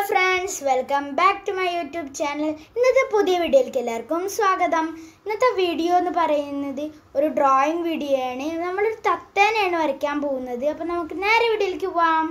friends welcome back to my YouTube channel ഇന്നത്തെ പുതിയ വീഡിയോയിലേക്ക് എല്ലാവർക്കും സ്വാഗതം ഇന്നത്തെ വീഡിയോ എന്ന് പറയുന്നത് ഒരു ഡ്രോയിങ് വീഡിയോ ആണ് നമ്മളൊരു തത്തേനെയാണ് വരയ്ക്കാൻ പോകുന്നത് അപ്പം നമുക്ക് നേരെ വീഡിയോയിലേക്ക് പോവാം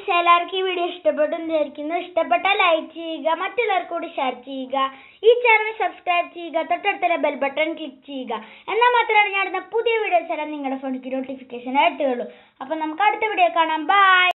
ഗൈസ് എല്ലാവർക്കും ഈ വീഡിയോ ഇഷ്ടപ്പെട്ടു എന്ന് വിചാരിക്കുന്നു ഇഷ്ടപ്പെട്ടാൽ ലൈക്ക് ചെയ്യുക മറ്റുള്ളവർക്ക് കൂടി ഷെയർ ചെയ്യുക ഈ ചാനൽ സബ്സ്ക്രൈബ് ചെയ്യുക തൊട്ടടുത്തുള്ള ബെൽ ബട്ടൺ ക്ലിക്ക് ചെയ്യുക എന്നാൽ മാത്രമാണ് ഞാൻ ഇടുന്ന പുതിയ വീഡിയോസ് എല്ലാം നിങ്ങളുടെ ഫോണിലേക്ക് നോട്ടിഫിക്കേഷൻ ആയിട്ടുള്ളൂ അപ്പോൾ നമുക്ക് അടുത്ത വീഡിയോ കാണാം ബൈ